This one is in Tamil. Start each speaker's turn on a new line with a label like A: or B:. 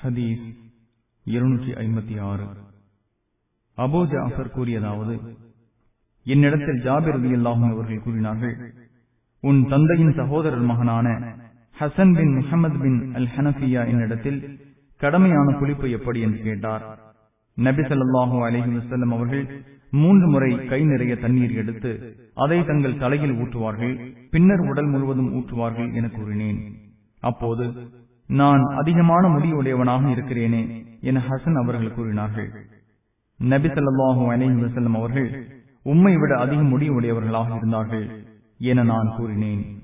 A: ஹதீஸ் இருநூற்றி ஐம்பத்தி ஆறு அபோ ஜாஃபர் கூறியதாவது என்னிடத்தில் ஜாபிர் அலி அல்லாஹும் அவர்கள் கூறினார்கள் உன் தந்தையின் சகோதரர் மகனான ஹசன் பின் முகமது பின் அல் ஹனபியா என்னிடத்தில் கடமையான புளிப்பு எப்படி என்று கேட்டார் நபி ஸல்லல்லாஹு அலைஹி வஸல்லம் அவர்கள் மூன்று முறை கை நிறைய தண்ணீர் எடுத்து அதை தங்கள் தலையில் ஊற்றுவார்கள் பின்னர் உடல் முழுவதும் ஊற்றுவார்கள் என கூறினேன் அப்போது நான் அதிகமான முடிவுடையவனாக இருக்கிறேனே என ஹசன் அவர்கள் கூறினார்கள் நபி ஸல்லல்லாஹு அலைஹி வஸல்லம் அவர்கள் உம்மை விட அதிக முடிவுடையவர்களாக இருந்தார்கள் என நான் கூறினேன்